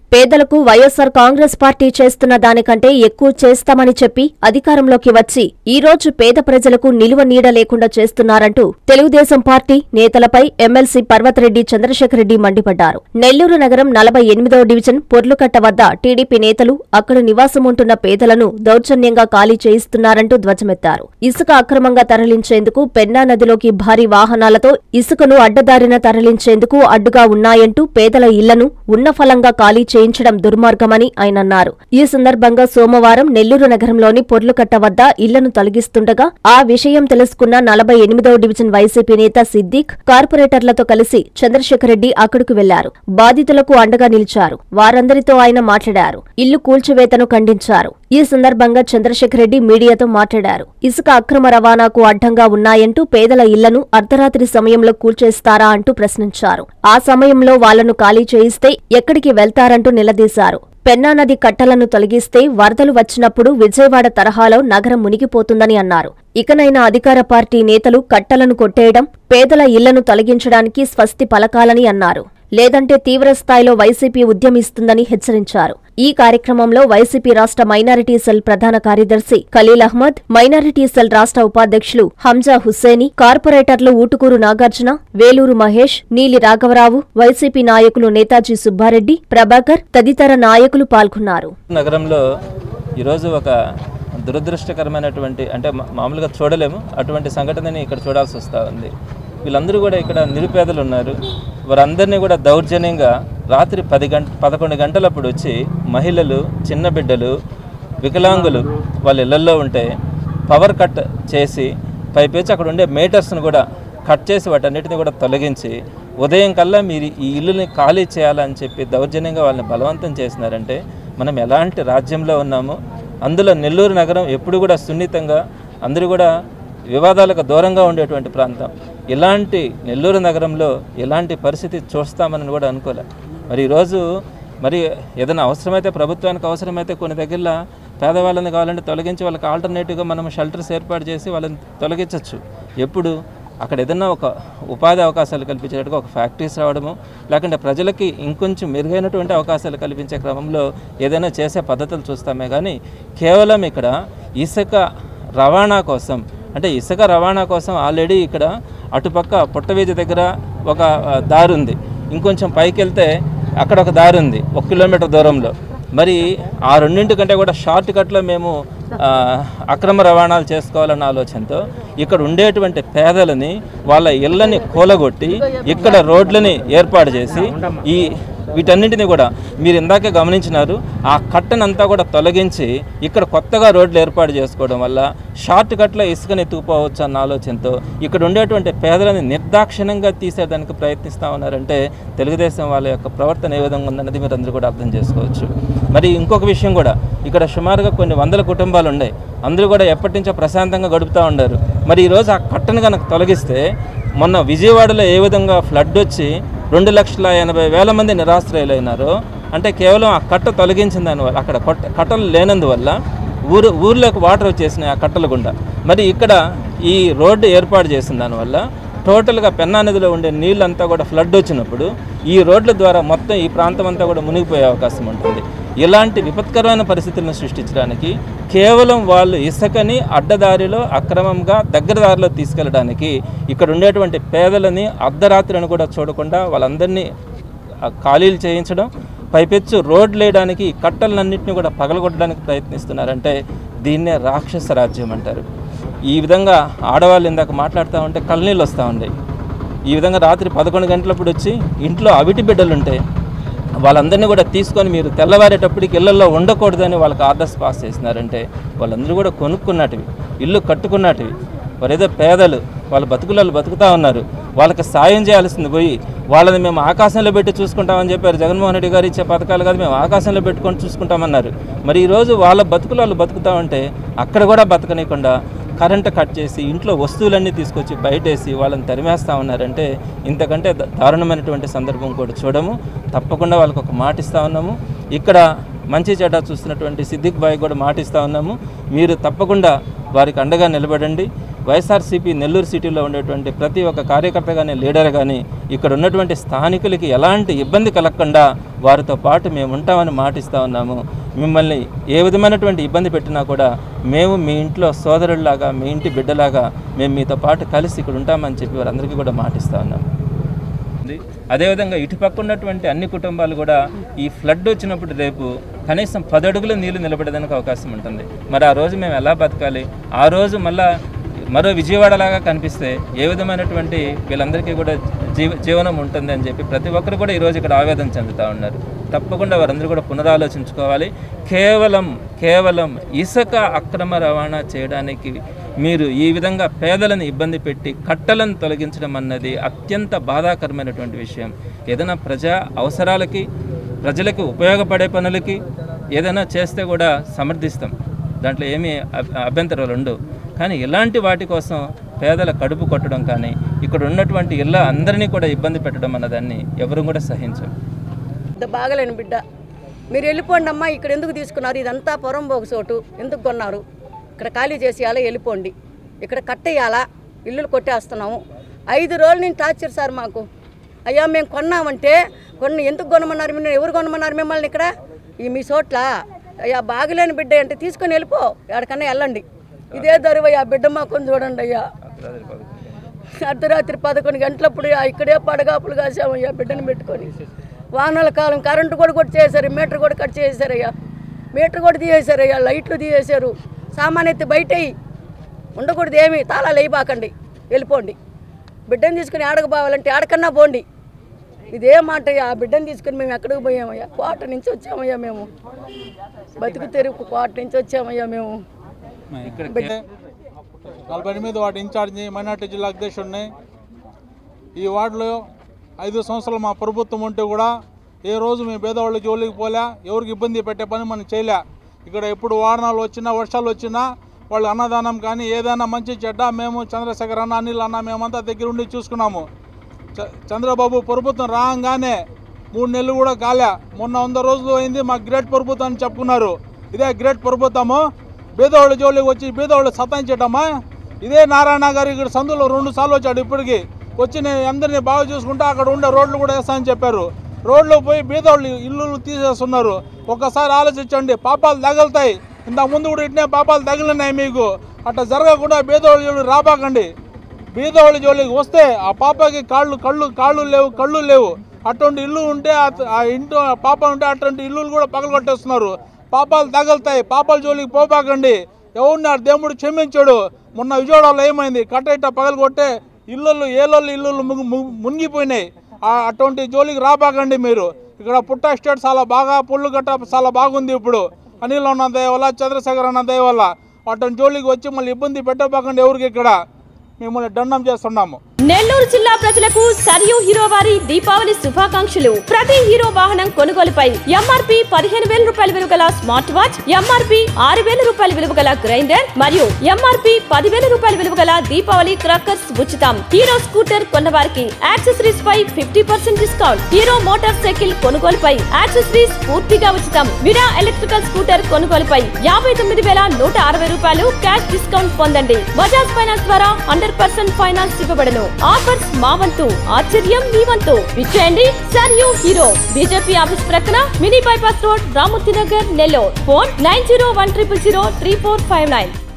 పేదలకు వైఎస్సార్ కాంగ్రెస్ పార్టీ చేస్తున్న దానికంటే ఎక్కువ చేస్తామని చెప్పి అధికారంలోకి వచ్చి ఈ రోజు పేద ప్రజలకు నిలువ నీడ లేకుండా చేస్తున్నారంటూ తెలుగుదేశం పార్టీ నేతలపై ఎమ్మెల్సీ పర్వతరెడ్డి చంద్రశేఖరరెడ్డి మండిపడ్డారు నెల్లూరు నగరం నలభై ఎనిమిదవ డివిజన్ పొర్లుకట్ట వద్ద టీడీపీ నేతలు అక్కడ నివాసముంటున్న పేదలను దౌర్జన్యంగా ఖాళీ చేయిస్తున్నారంటూ ధ్వజమెత్తారు ఇసుక అక్రమంగా తరలించేందుకు పెన్నా నదిలోకి భారీ వాహనాలతో ఇసుకను అడ్డదారిన తరలించేందుకు అడ్డుగా ఉన్నాయంటూ పేదల ఇళ్లను ఉన్న ఫలంగా ఖాళీ చేయించడం దుర్మార్గమని ఆయన అన్నారు ఈ సందర్భంగా సోమవారం నెల్లూరు నగరంలోని పొర్లుకట్ట వద్ద ఇళ్లను తొలగిస్తుండగా ఆ విషయం తెలుసుకున్న నలభై ఎనిమిదవ డివిజన్ వైసీపీ నేత సిద్దిక్ కార్పొరేటర్లతో కలిసి చంద్రశేఖరరెడ్డి అక్కడకు వెళ్లారు బాధితులకు అండగా నిలిచారు వారందరితో ఆయన మాట్లాడారు ఇల్లు కూల్చివేతను ఖండించారు ఈ సందర్భంగా చంద్రశేఖరరెడ్డి మీడియాతో మాట్లాడారు ఇసుక అక్రమ రవాణాకు అడ్డంగా ఉన్నాయంటూ పేదల ఇళ్లను అర్ధరాత్రి సమయంలో కూల్చేస్తారా అంటూ ప్రశ్నించారు ఆ సమయంలో వాళ్లను ఖాళీ చేయిస్తే ఎక్కడికి వెళ్తారంటూ నిలదీశారు పెన్నా నది కట్టలను తొలగిస్తే వరదలు వచ్చినప్పుడు విజయవాడ తరహాలో నగరం మునిగిపోతుందని అన్నారు ఇకనైనా అధికార పార్టీ నేతలు కట్టలను కొట్టేయడం పేదల ఇళ్లను తొలగించడానికి స్వస్తి పలకాలని అన్నారు లేదంటే తీవ్ర స్థాయిలో వైసీపీ ఉద్యమిస్తుందని హెచ్చరించారు ఈ కార్యక్రమంలో వైసీపీ రాష్ట్ర మైనారిటీ సెల్ ప్రధాన కార్యదర్శి ఖలీల్ అహ్మద్ మైనారిటీ సెల్ రాష్ట్ర ఉపాధ్యక్షులు హంజా హుస్సేని కార్పొరేటర్లు ఊటుకూరు నాగార్జున వేలూరు మహేష్ నీలి రాఘవరావు వైసీపీ నాయకులు నేతాజీ సుబ్బారెడ్డి ప్రభాకర్ తదితర నాయకులు పాల్గొన్నారు నగరంలో ఈరోజు ఒక దురదృష్టకరమైనటువంటి అంటే మా- మామూలుగా చూడలేము అటువంటి సంఘటనని ఇక్కడ చూడాల్సి వస్తూ ఉంది వీళ్ళందరూ కూడా ఇక్కడ నిరుపేదలు ఉన్నారు వారందరినీ కూడా దౌర్జన్యంగా రాత్రి పది గంట పదకొండు గంటలప్పుడు వచ్చి మహిళలు చిన్న బిడ్డలు వికలాంగులు వాళ్ళ ఇళ్లలో ఉంటే పవర్ కట్ చేసి పైపేచి అక్కడ ఉండే మీటర్స్ను కూడా కట్ చేసి వాటన్నిటిని కూడా తొలగించి ఉదయం కల్లా మీరు ఈ ఇల్లుని ఖాళీ చేయాలని చెప్పి దౌర్జన్యంగా వాళ్ళని బలవంతం చేసినారంటే మనం ఎలాంటి రాజ్యంలో ఉన్నామో అందులో నెల్లూరు నగరం ఎప్పుడు కూడా సున్నితంగా అందరూ కూడా వివాదాలకు దూరంగా ఉండేటువంటి ప్రాంతం ఇలాంటి నెల్లూరు నగరంలో ఇలాంటి పరిస్థితి చూస్తామని కూడా అనుకోలే మరి ఈరోజు మరి ఏదైనా అవసరమైతే ప్రభుత్వానికి అవసరమైతే కొన్ని దగ్గరలో పేదవాళ్ళని కావాలంటే తొలగించి వాళ్ళకి ఆల్టర్నేటివ్గా మనం షెల్టర్స్ ఏర్పాటు చేసి వాళ్ళని తొలగించవచ్చు ఎప్పుడు అక్కడ ఏదైనా ఒక ఉపాధి అవకాశాలు కల్పించేటట్టుగా ఒక ఫ్యాక్టరీస్ రావడము లేకుంటే ప్రజలకి ఇంకొంచెం మెరుగైనటువంటి అవకాశాలు కల్పించే క్రమంలో ఏదైనా చేసే పద్ధతులు చూస్తామే కానీ కేవలం ఇక్కడ ఇసుక రవాణా కోసం అంటే ఇసుక రవాణా కోసం ఆల్రెడీ ఇక్కడ అటుపక్క పుట్టవీధి దగ్గర ఒక ఆ, దారి ఉంది ఇంకొంచెం పైకి వెళ్తే అక్కడ ఒక దారి ఉంది ఒక కిలోమీటర్ దూరంలో మరి ఆ రెండింటి కంటే కూడా షార్ట్ కట్లో మేము ఆ, అక్రమ రవాణాలు చేసుకోవాలన్న ఆలోచనతో ఇక్కడ ఉండేటువంటి పేదలని వాళ్ళ ఇళ్ళని కూలగొట్టి ఇక్కడ రోడ్లని ఏర్పాటు చేసి ఈ వీటన్నింటినీ కూడా మీరు ఇందాకే గమనించినారు ఆ కట్టనంతా కూడా తొలగించి ఇక్కడ కొత్తగా రోడ్లు ఏర్పాటు చేసుకోవడం వల్ల షార్ట్ కట్లో ఇసుకని ఎత్తుకుపోవచ్చు అన్న ఆలోచనతో ఇక్కడ ఉండేటువంటి పేదలని నిర్దాక్షిణ్యంగా తీసేదానికి ప్రయత్నిస్తూ ఉన్నారంటే తెలుగుదేశం వాళ్ళ యొక్క ప్రవర్తన ఏ విధంగా ఉందన్నది మీరు అందరూ కూడా అర్థం చేసుకోవచ్చు మరి ఇంకొక విషయం కూడా ఇక్కడ సుమారుగా కొన్ని వందల కుటుంబాలు ఉన్నాయి అందరూ కూడా ఎప్పటి నుంచో ప్రశాంతంగా గడుపుతూ ఉన్నారు మరి ఈరోజు ఆ కట్టను కనుక తొలగిస్తే మొన్న విజయవాడలో ఏ విధంగా ఫ్లడ్ వచ్చి రెండు లక్షల ఎనభై వేల మంది నిరాశ్రయులైనారో అంటే కేవలం ఆ కట్ట తొలగించిన దానివల్ల అక్కడ కొట్ట కట్టలు లేనందువల్ల ఊరు ఊర్లోకి వాటర్ వచ్చేసినాయి ఆ కట్టల గుండా మరి ఇక్కడ ఈ రోడ్డు ఏర్పాటు చేసిన దానివల్ల టోటల్గా పెన్నా నదిలో ఉండే నీళ్ళంతా కూడా ఫ్లడ్ వచ్చినప్పుడు ఈ రోడ్ల ద్వారా మొత్తం ఈ ప్రాంతం అంతా కూడా మునిగిపోయే అవకాశం ఉంటుంది ఇలాంటి విపత్కరమైన పరిస్థితులను సృష్టించడానికి కేవలం వాళ్ళు ఇసుకని అడ్డదారిలో అక్రమంగా దగ్గర దారిలో తీసుకెళ్ళడానికి ఇక్కడ ఉండేటువంటి పేదలని అర్ధరాత్రిని కూడా చూడకుండా వాళ్ళందరినీ ఆ ఖాళీలు చేయించడం పైపెచ్చు రోడ్లు వేయడానికి ఈ కట్టలన్నింటినీ కూడా పగలగొట్టడానికి ప్రయత్నిస్తున్నారంటే దీన్నే రాక్షస రాజ్యం అంటారు ఈ విధంగా ఆడవాళ్ళు ఇందాక మాట్లాడుతూ ఉంటే కళ్ళనీళ్ళు వస్తూ ఉన్నాయి ఈ విధంగా రాత్రి పదకొండు గంటలప్పుడు వచ్చి ఇంట్లో అవిటి బిడ్డలు ఉంటాయి వాళ్ళందరినీ కూడా తీసుకొని మీరు తెల్లవారేటప్పటికి ఇళ్లలో ఉండకూడదని వాళ్ళకి ఆర్డర్స్ పాస్ చేసినారంటే వాళ్ళందరూ కూడా కొనుక్కున్నటివి ఇల్లు కట్టుకున్నటివి వారు ఏదో పేదలు వాళ్ళ బతుకులలో బతుకుతా ఉన్నారు వాళ్ళకి సాయం చేయాల్సింది పోయి వాళ్ళని మేము ఆకాశంలో పెట్టి చూసుకుంటామని చెప్పారు జగన్మోహన్ రెడ్డి గారు ఇచ్చే పథకాలు కాదు మేము ఆకాశంలో పెట్టుకొని చూసుకుంటామన్నారు మరి ఈరోజు వాళ్ళ బతుకులు వాళ్ళు బతుకుతా ఉంటే అక్కడ కూడా బతకనీయకుండా కరెంటు కట్ చేసి ఇంట్లో వస్తువులన్నీ తీసుకొచ్చి బయటేసి వాళ్ళని తరిమేస్తా ఉన్నారంటే ఇంతకంటే ద- దారుణమైనటువంటి సందర్భం కూడా చూడము తప్పకుండా వాళ్ళకి ఒక మాట ఇస్తా ఉన్నాము ఇక్కడ మంచి చెడ్డ చూస్తున్నటువంటి సిద్దిక్ బాయ్ కూడా మాట ఇస్తా ఉన్నాము మీరు తప్పకుండా వారికి అండగా నిలబడండి వైఎస్ఆర్సీపీ నెల్లూరు సిటీలో ఉండేటువంటి ప్రతి ఒక్క కార్యకర్త కానీ లీడర్ కానీ ఇక్కడ ఉన్నటువంటి స్థానికులకి ఎలాంటి ఇబ్బంది కలగకుండా వారితో పాటు మేము ఉంటామని మాటిస్తూ ఉన్నాము మిమ్మల్ని ఏ విధమైనటువంటి ఇబ్బంది పెట్టినా కూడా మేము మీ ఇంట్లో సోదరుల్లాగా మీ ఇంటి బిడ్డలాగా మేము మీతో పాటు కలిసి ఇక్కడ ఉంటామని చెప్పి వారందరికీ కూడా మాటిస్తూ ఉన్నాము ఉంది అదేవిధంగా ఇటుపక్క ఉన్నటువంటి అన్ని కుటుంబాలు కూడా ఈ ఫ్లడ్ వచ్చినప్పుడు రేపు కనీసం పది అడుగుల నీళ్లు నిలబడడానికి అవకాశం ఉంటుంది మరి ఆ రోజు మేము ఎలా బతకాలి ఆ రోజు మళ్ళా మరో విజయవాడలాగా కనిపిస్తే ఏ విధమైనటువంటి వీళ్ళందరికీ కూడా జీవ జీవనం ఉంటుంది అని చెప్పి ప్రతి ఒక్కరు కూడా ఈరోజు ఇక్కడ ఆవేదన చెందుతూ ఉన్నారు తప్పకుండా వారందరూ కూడా పునరాలోచించుకోవాలి కేవలం కేవలం ఇసుక అక్రమ రవాణా చేయడానికి మీరు ఈ విధంగా పేదలను ఇబ్బంది పెట్టి కట్టలను తొలగించడం అన్నది అత్యంత బాధాకరమైనటువంటి విషయం ఏదైనా ప్రజా అవసరాలకి ప్రజలకు ఉపయోగపడే పనులకి ఏదైనా చేస్తే కూడా సమర్థిస్తాం దాంట్లో ఏమీ అభ్- అభ్యంతరాలు ఉండవు కానీ ఇలాంటి వాటి కోసం పేదల కడుపు కొట్టడం కానీ ఇక్కడ ఉన్నటువంటి ఇళ్ళ అందరినీ కూడా ఇబ్బంది పెట్టడం అన్నదాన్ని ఎవరు కూడా సహించం పెద్ద బాగలేని బిడ్డ మీరు వెళ్ళిపోండి అమ్మా ఇక్కడ ఎందుకు తీసుకున్నారు ఇదంతా పొరంబోకు చోటు ఎందుకు కొన్నారు ఇక్కడ ఖాళీ చేసేయాలా వెళ్ళిపోండి ఇక్కడ కట్టేయాలా ఇల్లులు కొట్టేస్తున్నాము ఐదు రోజుల నుంచి టార్చర్ సార్ మాకు అయ్యా మేము కొన్నామంటే కొన్ని ఎందుకు కొనమన్నారు మీరు ఎవరు కొనమన్నారు మిమ్మల్ని ఇక్కడ ఈ మీ చోట్ల అయ్యా బాగలేని బిడ్డ అంటే తీసుకొని వెళ్ళిపో ఎక్కడికన్నా వెళ్ళండి ఇదే దరువయ్యా బిడ్డ మాకు చూడండి అయ్యా అర్ధరాత్రి పదకొండు గంటలప్పుడు ఆ ఇక్కడే పడగాపులు కాసామయ్యా బిడ్డను పెట్టుకొని వానల కాలం కరెంటు కూడా కొట్టి చేశారు మీటర్ కూడా కట్ చేశారయ్యా మీటర్ కూడా తీసేశారయ్యా లైట్లు తీసేశారు సామాన్ ఎత్తి బయటయి ఉండకూడదు ఏమి తాళాలు వేయబాకండి వెళ్ళిపోండి బిడ్డను తీసుకుని ఆడకు పోవాలంటే ఆడకన్నా పోండి ఇదే మాట అయ్యా ఆ బిడ్డను తీసుకుని మేము ఎక్కడికి పోయామయ్యా కోట నుంచి వచ్చామయ్యా మేము బతుకు తెరుపు కోట నుంచి వచ్చామయ్యా మేము ఇక్కడ నలభై ఎనిమిది వార్డు ఇన్ఛార్జి మైనార్టీ జిల్లా అధ్యక్షుడిని ఈ వార్డులో ఐదు సంవత్సరాలు మా ప్రభుత్వం ఉంటే కూడా ఏ రోజు మేము పేదవాళ్ళ జోలికి పోలే ఎవరికి ఇబ్బంది పెట్టే పని మనం చేయలే ఇక్కడ ఎప్పుడు వారణాలు వచ్చినా వర్షాలు వచ్చినా వాళ్ళు అన్నదానం కానీ ఏదైనా మంచి చెడ్డ మేము చంద్రశేఖర్ అన్న అనిల్ అన్న మేమంతా దగ్గర ఉండి చూసుకున్నాము చ- చంద్రబాబు ప్రభుత్వం రాగానే మూడు నెలలు కూడా కాలే మొన్న వంద రోజులు అయింది మా గ్రేట్ ప్రభుత్వం అని చెప్పుకున్నారు ఇదే గ్రేట్ ప్రభుత్వము బీదవాళ్ళ జోలికి వచ్చి బీదవాళ్ళు సతాయించటమా ఇదే నారాయణ గారు ఇక్కడ సందులో రెండు సార్లు వచ్చాడు ఇప్పటికి వచ్చి నేను అందరినీ బాగా చూసుకుంటా అక్కడ ఉండే రోడ్లు కూడా వేస్తానని చెప్పారు రోడ్లో పోయి బీదవాళ్ళు ఇల్లు తీసేస్తున్నారు ఒక్కసారి ఆలోచించండి పాపాలు తగులుతాయి ఇంత ముందు కూడా ఇట్నే పాపాలు తగిలినాయి మీకు అట్లా జరగకుండా బీదవాళ్ళ జోలికి రాబాకండి బీదవాళ్ళ జోలికి వస్తే ఆ పాపకి కాళ్ళు కళ్ళు కాళ్ళు లేవు కళ్ళు లేవు అటువంటి ఇల్లు ఉంటే ఆ- ఆ ఇంట్లో పాప ఉంటే అటువంటి ఇల్లులు కూడా పగలగొట్టేస్తున్నారు పాపాలు తగులుతాయి పాపాల జోలికి పోపాకండి ఎవరినాడు దేవుడు క్షమించాడు మొన్న విజయవాడలో ఏమైంది కట్టయిట పగలగొట్టే ఇల్లులు ఏళ్ళు ఇల్లులు ముగి- ము- మునిగిపోయినాయి ఆ అటువంటి జోలికి రాబాకండి మీరు ఇక్కడ పుట్ట ఎస్టేట్ చాలా బాగా పుల్లు గట్ట చాలా బాగుంది ఇప్పుడు అనిల్ ఉన్న దయ వల్ల చంద్రశేఖర్ అన్న దయ వల్ల అటువంటి జోలికి వచ్చి మళ్ళీ ఇబ్బంది పెట్టబాకండి ఎవరికి ఇక్కడ మిమ్మల్ని దండం చేస్తున్నాము నెల్లూరు జిల్లా ప్రజలకు సరియు హీరో వారి దీపావళి శుభాకాంక్షలు ప్రతి హీరో వాహనం కొనుగోలుపై ఎంఆర్పి పదిహేను వేల రూపాయల విలువ గల స్మార్ట్ వాచ్ ఎంఆర్పి ఆరు వేల రూపాయల విలువ గల గ్రైండర్ మరియు ఎంఆర్పి పదివేల రూపాయల విలువ గల దీపావళి క్రాకర్స్ ఉచితం హీరో స్కూటర్ కొన్న వారికి యాక్సెసరీస్ పై fifty percent discount Hero motor cycle కొనుగోలుపై యాక్సెసరీస్ పూర్తిగా ఉచితం విరా ఎలక్ట్రికల్ స్కూటర్ కొనుగోలుపై యాభై తొమ్మిది వేల నూట అరవై రూపాయలు క్యాష్ డిస్కౌంట్ పొందండి బజాజ్ ఫైనాన్స్ ద్వారా హండ్రెడ్ పర్సెంట్ ఫైనాన్స్ ఇవ్వబడను ఆఫర్స్ మా వంతు ఆశ్చర్యం మీ వంతు విచ్చేయండి సర్ యూ హీరో బీజేపీ ఆఫీస్ ప్రక్కన mini bypass road Ramurthy Nagar Nellore phone nine zero one triple zero three four five nine